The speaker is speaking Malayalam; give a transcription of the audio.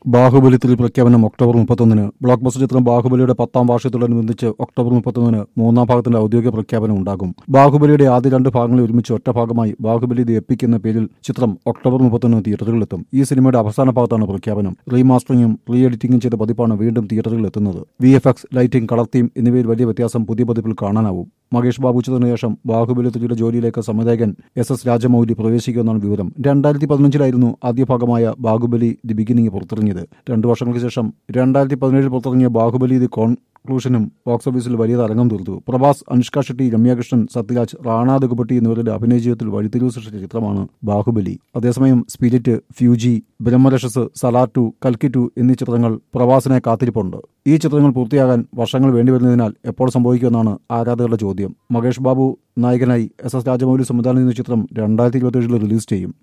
ബാഹുബലി ത്രീ പ്രഖ്യാപനം ഒക്ടോബർ മുപ്പത്തൊന്നിന് ബ്ലോക്ക് ബസ്റ്റർ ചിത്രം ബാഹുബലിയുടെ പത്താം വാർഷികത്തോടനുബന്ധിച്ച് ഒക്ടോബർ മുപ്പത്തൊന്നിന് മൂന്നാം ഭാഗത്തിന്റെ ഔദ്യോഗിക പ്രഖ്യാപനം ഉണ്ടാകും ബാഹുബലിയുടെ ആദ്യ രണ്ട് ഭാഗങ്ങളെ ഒരുമിച്ച് ഒറ്റ ഭാഗമായി ബാഹുബലി ദി എപ്പിക് എന്ന പേരിൽ ചിത്രം ഒക്ടോബർ മുപ്പത്തൊന്നിന് തിയേറ്ററുകളിലെത്തും ഈ സിനിമയുടെ അവസാന ഭാഗത്താണ് പ്രഖ്യാപനം റീമാസ്റ്ററിംഗും റീ എഡിറ്റിംഗും ചെയ്ത പതിപ്പാണ് വീണ്ടും തിയേറ്ററുകളിൽ എത്തുന്നത് V F X lighting colour theme എന്നിവയിൽ വലിയ വ്യത്യാസം പുതിയ പതിപ്പിൽ കാണാനാവും മഹേഷ് ബാബു ഉച്ചതിനു ശേഷം ബാഹുബലി ത്രിയുടെ ജോലിയിലേക്ക് സംവിധായകൻ എസ് എസ് രാജമൌലി പ്രവേശിക്കുമെന്നാണ് വിവരം രണ്ടായിരത്തി പതിനഞ്ചിലായിരുന്നു ആദ്യ ഭാഗമായ ബാഹുബലി ദി ബിഗിനിങ് പുറത്തിറങ്ങിയത് രണ്ടു വർഷങ്ങൾക്ക് ശേഷം രണ്ടായിരത്തി പതിനേഴിൽ പുറത്തിറങ്ങിയ ബാഹുബലി ദി കോൺക്ലൂഷനും ബോക്സ് ഓഫീസിൽ വലിയ തരംഗം തീർത്തു പ്രഭാസ് അനുഷ്ക ഷെട്ടി രമ്യാകൃഷ്ണൻ സത്യരാജ് റാണ ദുഗുപട്ടി എന്നിവരുടെ അഭിനയ ജീവിതത്തിൽ വഴിത്തിരിവ് സൃഷ്ടിച്ച ചിത്രമാണ് ബാഹുബലി അതേസമയം സ്പിരിറ്റ് ഫ്യൂജി ബ്രഹ്മരക്ഷസ് സലാർ ടു കൽക്കി ടു എന്നീ ചിത്രങ്ങൾ പ്രവാസിനെ കാത്തിരിപ്പുണ്ട് ഈ ചിത്രങ്ങൾ പൂർത്തിയാകാൻ വർഷങ്ങൾ വേണ്ടിവരുന്നതിനാൽ എപ്പോൾ സംഭവിക്കുമെന്നാണ് ആരാധകരുടെ ചോദ്യം മഹേഷ് ബാബു നായകനായി എസ് എസ് രാജമൗലി സംവിധാനം ചെയ്യുന്ന ചിത്രം രണ്ടായിരത്തി ഇരുപത്തിയേഴിൽ റിലീസ് ചെയ്യും